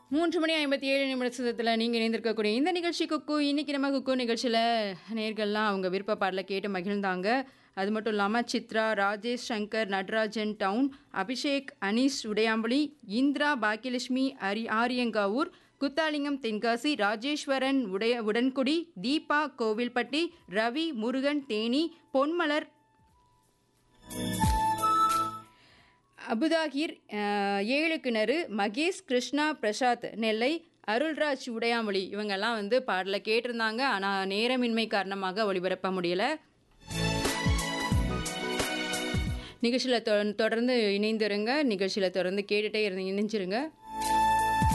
மூன்று மணி ஐம்பத்தி ஏழு நிமிடத்தில் நீங்கள் இணைந்திருக்கக்கூடிய இந்த நிகழ்ச்சி குக்கு இன்னைக்கு நம்ம குக்கு நிகழ்ச்சியில் நேர்கள்லாம் அவங்க விருப்ப பாடலை கேட்டு மகிழ்ந்தாங்க அது மட்டும் இல்லாமல் சித்ரா ராஜேஷ் சங்கர் நடராஜன் டவுன் அபிஷேக் அனீஷ் உடையாம்புலி இந்திரா பாக்கியலட்சுமி அரி ஆரியங்காவூர் குத்தாலிங்கம் தென்காசி ராஜேஸ்வரன் உடைய உடன்குடி தீபா கோவில்பட்டி ரவி முருகன் தேனி பொன்மலர் அபுதாகிர் அஹ், ஏழு கிணறு மகேஷ் கிருஷ்ணா பிரசாத் நெல்லை அருள்ராஜ் உடையாமொழி இவங்கெல்லாம் வந்து பாடலை கேட்டிருந்தாங்க ஆனால் நேரமின்மை காரணமாக ஒளிபரப்ப முடியலை நிகழ்ச்சியில் தொ தொடர்ந்து இணைந்திருங்க நிகழ்ச்சியில் தொடர்ந்து கேட்டுகிட்டே இருந்து இணைஞ்சிருங்க